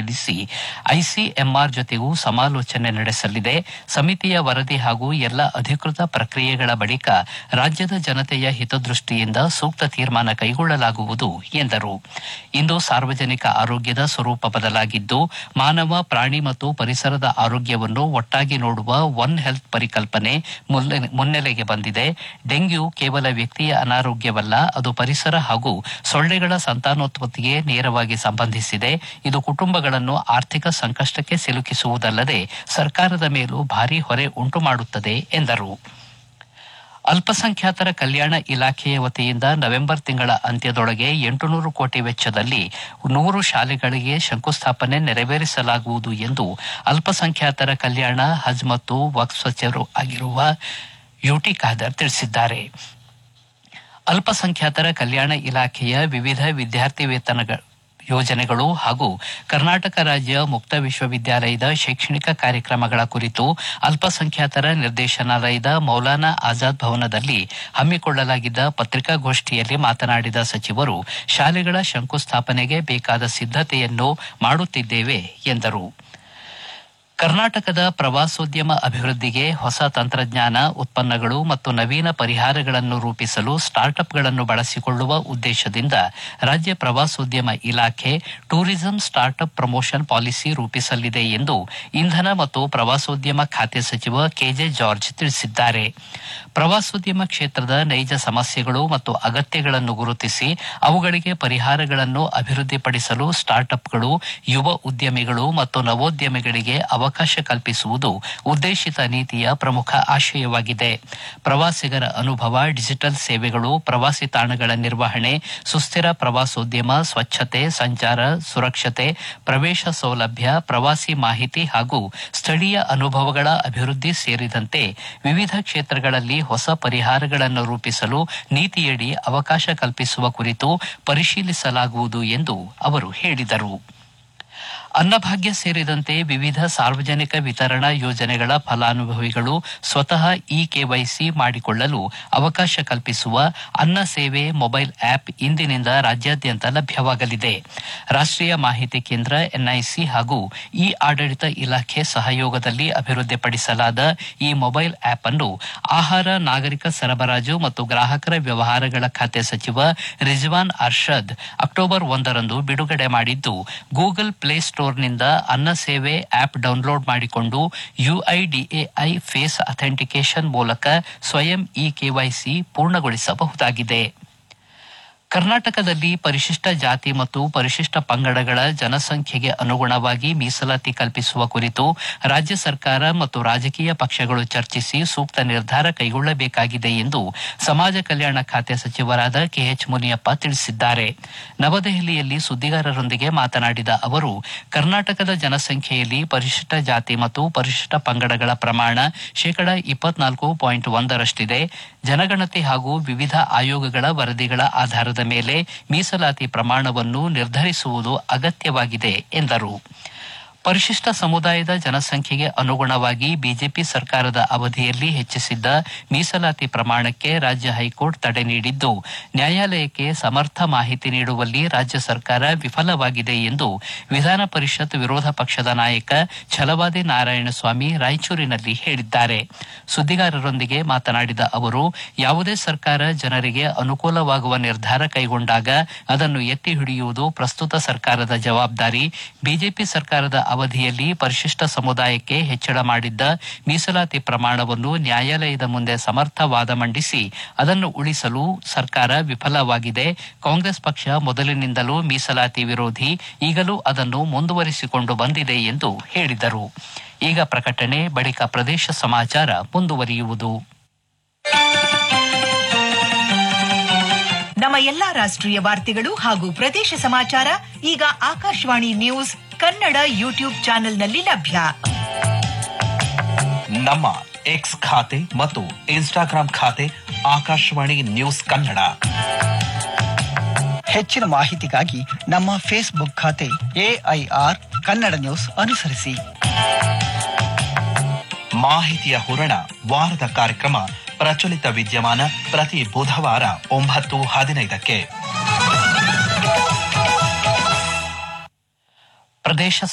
ಪರಿಶೀಲಿಸಿ ಐಸಿಎಂಆರ್ ಜೊತೆಗೂ ಸಮಾಲೋಚನೆ ನಡೆಸಲಿದೆ ಸಮಿತಿಯ ವರದಿ ಹಾಗೂ ಎಲ್ಲ ಅಧಿಕೃತ ಪ್ರಕ್ರಿಯೆಗಳ ಬಳಿಕ ರಾಜ್ಯದ ಜನತೆಯ ಹಿತದೃಷ್ಟಿಯಿಂದ ಸೂಕ್ತ ತೀರ್ಮಾನ ಕೈಗೊಳ್ಳಲಾಗುವುದು ಎಂದರು ಇಂದು ಸಾರ್ವಜನಿಕ ಆರೋಗ್ಯದ ಸ್ವರೂಪ ಬದಲಾಗಿದ್ದು ಮಾನವ ಪ್ರಾಣಿ ಮತ್ತು ಪರಿಸರದ ಆರೋಗ್ಯವನ್ನು ಒಟ್ಟಾಗಿ ನೋಡುವ ಒನ್ ಹೆಲ್ತ್ ಪರಿಕಲ್ಪನೆ ಮುನ್ನೆ- ಮುನ್ನೆಲೆಗೆ ಬಂದಿದೆ ಡೆಂಗ್ಯೂ ಕೇವಲ ವ್ಯಕ್ತಿಯ ಅನಾರೋಗ್ಯವಲ್ಲ ಅದು ಪರಿಸರ ಹಾಗೂ ಸೊಳ್ಳೆಗಳ ಸಂತಾನೋತ್ಪತ್ತಿಗೆ ನೇರವಾಗಿ ಸಂಬಂಧಿಸಿದೆ ಇದು ಕುಟುಂಬಗಳನ್ನು ಆರ್ಥಿಕ ಸಂಕಷ್ಟಕ್ಕೆ ಸಿಲುಕಿಸುವುದಲ್ಲದೆ ಸರ್ಕಾರದ ಮೇಲೂ ಭಾರೀ ಹೊರೆ ಉಂಟು ಮಾಡುತ್ತದೆ ಎಂದರು ಅಲ್ಪಸಂಖ್ಯಾತರ ಕಲ್ಯಾಣ ಇಲಾಖೆಯ ವತಿಯಿಂದ ನವೆಂಬರ್ ತಿಂಗಳ ಅಂತ್ಯದೊಳಗೆ ಎಂಟುನೂರು ಕೋಟಿ ವೆಚ್ಚದಲ್ಲಿ ನೂರು ಶಾಲೆಗಳಿಗೆ ಶಂಕುಸ್ಥಾಪನೆ ನೆರವೇರಿಸಲಾಗುವುದು ಎಂದು ಅಲ್ಪಸಂಖ್ಯಾತರ ಕಲ್ಯಾಣ ಹಜ್ ಮತ್ತು ವಕ್ಫ್ ಸಚಿವರು ಆಗಿರುವ ಯುಟಿ ಖಾದರ್ ತಿಳಿಸಿದ್ದಾರೆ ಅಲ್ಪಸಂಖ್ಯಾತರ ಕಲ್ಯಾಣ ಇಲಾಖೆಯ ವಿವಿಧ ವಿದ್ಯಾರ್ಥಿ ವೇತನಗಳ ಯೋಜನೆಗಳು ಹಾಗೂ ಕರ್ನಾಟಕ ರಾಜ್ಯ ಮುಕ್ತ ವಿಶ್ವವಿದ್ಯಾಲಯದ ಶೈಕ್ಷಣಿಕ ಕಾರ್ಯಕ್ರಮಗಳ ಕುರಿತು ಅಲ್ಪಸಂಖ್ಯಾತರ ನಿರ್ದೇಶನಾಲಯದ ಮೌಲಾನಾ ಆಜಾದ್ ಭವನದಲ್ಲಿ ಹಮ್ಮಿಕೊಳ್ಳಲಾಗಿದ್ದ ಪತ್ರಿಕಾಗೋಷ್ಠಿಯಲ್ಲಿ ಮಾತನಾಡಿದ ಸಚಿವರು ಶಾಲೆಗಳ ಶಂಕುಸ್ಥಾಪನೆಗೆ ಬೇಕಾದ ಸಿದ್ಧತೆಯನ್ನು ಮಾಡುತ್ತಿದ್ದೇವೆ ಎಂದರು ಕರ್ನಾಟಕದ ಪ್ರವಾಸೋದ್ಯಮ ಅಭಿವೃದ್ಧಿಗೆ ಹೊಸ ತಂತ್ರಜ್ಞಾನ ಉತ್ಪನ್ನಗಳು ಮತ್ತು ನವೀನ ಪರಿಹಾರಗಳನ್ನು ರೂಪಿಸಲು ಸ್ಟಾರ್ಟ್ಅಪ್ಗಳನ್ನು ಬಳಸಿಕೊಳ್ಳುವ ಉದ್ದೇಶದಿಂದ ರಾಜ್ಯ ಪ್ರವಾಸೋದ್ಯಮ ಇಲಾಖೆ ಟೂರಿಸಂ ಸ್ಟಾರ್ಟ್ಅಪ್ ಪ್ರಮೋಷನ್ ಪಾಲಿಸಿ ರೂಪಿಸಲಿದೆ ಎಂದು ಇಂಧನ ಮತ್ತು ಪ್ರವಾಸೋದ್ಯಮ ಖಾತೆ ಸಚಿವ ಕೆಜೆ ಜಾರ್ಜ್ ತಿಳಿಸಿದ್ದಾರೆ ಪ್ರವಾಸೋದ್ಯಮ ಕ್ಷೇತ್ರದ ನೈಜ ಸಮಸ್ಯೆಗಳು ಮತ್ತು ಅಗತ್ಯಗಳನ್ನು ಗುರುತಿಸಿ ಅವುಗಳಿಗೆ ಪರಿಹಾರಗಳನ್ನು ಅಭಿವೃದ್ಧಿಪಡಿಸಲು ಸ್ಟಾರ್ಟ್ಅಪ್ಗಳು ಯುವ ಉದ್ಯಮಿಗಳು ಮತ್ತು ನವೋದ್ಯಮಿಗಳಿಗೆ ಅವಕಾಶ ಕಲ್ಪಿಸುವುದು ಉದ್ದೇಶಿತ ನೀತಿಯ ಪ್ರಮುಖ ಆಶಯವಾಗಿದೆ ಪ್ರವಾಸಿಗರ ಅನುಭವ ಡಿಜಿಟಲ್ ಸೇವೆಗಳು ಪ್ರವಾಸಿ ತಾಣಗಳ ನಿರ್ವಹಣೆ ಸುಸ್ಥಿರ ಪ್ರವಾಸೋದ್ಯಮ ಸ್ವಚ್ಛತೆ ಸಂಚಾರ ಸುರಕ್ಷತೆ ಪ್ರವೇಶ ಸೌಲಭ್ಯ ಪ್ರವಾಸಿ ಮಾಹಿತಿ ಹಾಗೂ ಸ್ಥಳೀಯ ಅನುಭವಗಳ ಅಭಿವೃದ್ಧಿ ಸೇರಿದಂತೆ ವಿವಿಧ ಕ್ಷೇತ್ರಗಳಲ್ಲಿ ಹೊಸ ಪರಿಹಾರಗಳನ್ನು ರೂಪಿಸಲು ನೀತಿಯಡಿ ಅವಕಾಶ ಕಲ್ಪಿಸುವ ಕುರಿತು ಪರಿಶೀಲಿಸಲಾಗುವುದು ಎಂದು ಅವರು ಹೇಳಿದರು ಅನ್ನಭಾಗ್ಯ ಸೇರಿದಂತೆ ವಿವಿಧ ಸಾರ್ವಜನಿಕ ವಿತರಣಾ ಯೋಜನೆಗಳ ಫಲಾನುಭವಿಗಳು ಸ್ವತಃ ಇ ಕೆವೈಸಿ ಮಾಡಿಕೊಳ್ಳಲು ಅವಕಾಶ ಕಲ್ಪಿಸುವ ಅನ್ನ ಸೇವೆ ಮೊಬೈಲ್ ಆಪ್ ಇಂದಿನಿಂದ ರಾಜ್ಯಾದ್ಯಂತ ಲಭ್ಯವಾಗಲಿದೆ ರಾಷ್ಟ್ರೀಯ ಮಾಹಿತಿ ಕೇಂದ್ರ ಎನ್ಐಸಿ ಹಾಗೂ ಇ ಆಡಳಿತ ಇಲಾಖೆ ಸಹಯೋಗದಲ್ಲಿ ಅಭಿವೃದ್ಧಿಪಡಿಸಲಾದ ಈ ಮೊಬೈಲ್ ಆಪ್ ಅನ್ನು ಆಹಾರ ನಾಗರಿಕ ಸರಬರಾಜು ಮತ್ತು ಗ್ರಾಹಕರ ವ್ಯವಹಾರಗಳ ಖಾತೆ ಸಚಿವ ರಿಜ್ವಾನ್ ಅರ್ಷದ್ ಅಕ್ಟೋಬರ್ ಒಂದರಂದು ಬಿಡುಗಡೆ ಮಾಡಿದ್ದು ಗೂಗಲ್ ಪ್ಲೇ ಸ್ಟೋರ್ನಿಂದ ಅನ್ನ ಸೇವೆ ಆಪ್ ಡೌನ್ಲೋಡ್ ಮಾಡಿಕೊಂಡು ಯುಐಡಿಎಐ ಫೇಸ್ ಅಥೆಂಟಿಕೇಶನ್ ಮೂಲಕ ಸ್ವಯಂ ಇ ಕೆವೈಸಿ ಪೂರ್ಣಗೊಳಿಸಬಹುದಾಗಿದೆ ಕರ್ನಾಟಕದಲ್ಲಿ ಪರಿಶಿಷ್ಟ ಜಾತಿ ಮತ್ತು ಪರಿಶಿಷ್ಟ ಪಂಗಡಗಳ ಜನಸಂಖ್ಯೆಗೆ ಅನುಗುಣವಾಗಿ ಮೀಸಲಾತಿ ಕಲ್ಪಿಸುವ ಕುರಿತು ರಾಜ್ಯ ಸರ್ಕಾರ ಮತ್ತು ರಾಜಕೀಯ ಪಕ್ಷಗಳು ಚರ್ಚಿಸಿ ಸೂಕ್ತ ನಿರ್ಧಾರ ಕೈಗೊಳ್ಳಬೇಕಾಗಿದೆ ಎಂದು ಸಮಾಜ ಕಲ್ಯಾಣ ಖಾತೆ ಸಚಿವರಾದ ಕೆಎಚ್ ಮುನಿಯಪ್ಪ ತಿಳಿಸಿದ್ದಾರೆ ನವದೆಹಲಿಯಲ್ಲಿ ಸುದ್ದಿಗಾರರೊಂದಿಗೆ ಮಾತನಾಡಿದ ಅವರು ಕರ್ನಾಟಕದ ಜನಸಂಖ್ಯೆಯಲ್ಲಿ ಪರಿಶಿಷ್ಟ ಜಾತಿ ಮತ್ತು ಪರಿಶಿಷ್ಟ ಪಂಗಡಗಳ ಪ್ರಮಾಣ ಶೇಕಡ ಇಪ್ಪತ್ನಾಲ್ಕು ಪಾಯಿಂಟ್ ಒಂದರಷ್ಟಿದೆ ಜನಗಣತಿ ಹಾಗೂ ವಿವಿಧ ಆಯೋಗಗಳ ವರದಿಗಳ ಆಧಾರದ ಮೇಲೆ ಮೀಸಲಾತಿ ಪ್ರಮಾಣವನ್ನು ನಿರ್ಧರಿಸುವುದು ಅಗತ್ಯವಾಗಿದೆ ಎಂದರು ಪರಿಶಿಷ್ಟ ಸಮುದಾಯದ ಜನಸಂಖ್ಯೆಗೆ ಅನುಗುಣವಾಗಿ ಬಿಜೆಪಿ ಸರ್ಕಾರದ ಅವಧಿಯಲ್ಲಿ ಹೆಚ್ಚಿಸಿದ್ದ ಮೀಸಲಾತಿ ಪ್ರಮಾಣಕ್ಕೆ ರಾಜ್ಯ ಹೈಕೋರ್ಟ್ ತಡೆ ನೀಡಿದ್ದು ನ್ಯಾಯಾಲಯಕ್ಕೆ ಸಮರ್ಥ ಮಾಹಿತಿ ನೀಡುವಲ್ಲಿ ರಾಜ್ಯ ಸರ್ಕಾರ ವಿಫಲವಾಗಿದೆ ಎಂದು ವಿಧಾನ ಪರಿಷತ್ ವಿರೋಧ ಪಕ್ಷದ ನಾಯಕ ಛಲವಾದಿ ನಾರಾಯಣಸ್ವಾಮಿ ರಾಯಚೂರಿನಲ್ಲಿ ಹೇಳಿದ್ದಾರೆ ಸುದ್ದಿಗಾರರೊಂದಿಗೆ ಮಾತನಾಡಿದ ಅವರು ಯಾವುದೇ ಸರ್ಕಾರ ಜನರಿಗೆ ಅನುಕೂಲವಾಗುವ ನಿರ್ಧಾರ ಕೈಗೊಂಡಾಗ ಅದನ್ನು ಎತ್ತಿ ಹಿಡಿಯುವುದು ಪ್ರಸ್ತುತ ಸರ್ಕಾರದ ಜವಾಬ್ದಾರಿ ಬಿಜೆಪಿ ಸರ್ಕಾರದ ಅವಧಿಯಲ್ಲಿ ಪರಿಶಿಷ್ಟ ಸಮುದಾಯಕ್ಕೆ ಹೆಚ್ಚಳ ಮಾಡಿದ್ದ ಮೀಸಲಾತಿ ಪ್ರಮಾಣವನ್ನು ನ್ಯಾಯಾಲಯದ ಮುಂದೆ ಸಮರ್ಥ ವಾದ ಮಂಡಿಸಿ ಅದನ್ನು ಉಳಿಸಲು ಸರ್ಕಾರ ವಿಫಲವಾಗಿದೆ ಕಾಂಗ್ರೆಸ್ ಪಕ್ಷ ಮೊದಲಿನಿಂದಲೂ ಮೀಸಲಾತಿ ವಿರೋಧಿ ಈಗಲೂ ಅದನ್ನು ಮುಂದುವರಿಸಿಕೊಂಡು ಬಂದಿದೆ ಎಂದು ಹೇಳಿದರು ಈಗ ಪ್ರಕಟಣೆ ಬಳಿಕ ಪ್ರದೇಶ ಸಮಾಚಾರ ಮುಂದುವರಿಯುವುದು ನಮ್ಮ ಎಲ್ಲಾ ರಾಷ್ಟ್ರೀಯ ವಾರ್ತೆಗಳು ಹಾಗೂ ಪ್ರದೇಶ ಸಮಾಚಾರ ಈಗ ಆಕಾಶವಾಣಿ ನ್ಯೂಸ್ ಕನ್ನಡ ಯೂಟ್ಯೂಬ್ ಚಾನೆಲ್ನಲ್ಲಿ ಲಭ್ಯ ನಮ್ಮ ಎಕ್ಸ್ ಖಾತೆ ಮತ್ತು ಇನ್ಸ್ಟಾಗ್ರಾಂ ಖಾತೆ ಆಕಾಶವಾಣಿ ನ್ಯೂಸ್ ಕನ್ನಡ ಹೆಚ್ಚಿನ ಮಾಹಿತಿಗಾಗಿ ನಮ್ಮ ಫೇಸ್ಬುಕ್ ಖಾತೆ ಎಐಆರ್ ಕನ್ನಡ ನ್ಯೂಸ್ ಅನುಸರಿಸಿ ಮಾಹಿತಿಯ ಹೂರಣ ವಾರದ ಕಾರ್ಯಕ್ರಮ ಪ್ರಚಲಿತ ವಿದ್ಯಮಾನ ಪ್ರತಿ ಬುಧವಾರ ಒಂಬತ್ತು ಹದಿನೈದಕ್ಕೆ ಪ್ರದೇಶ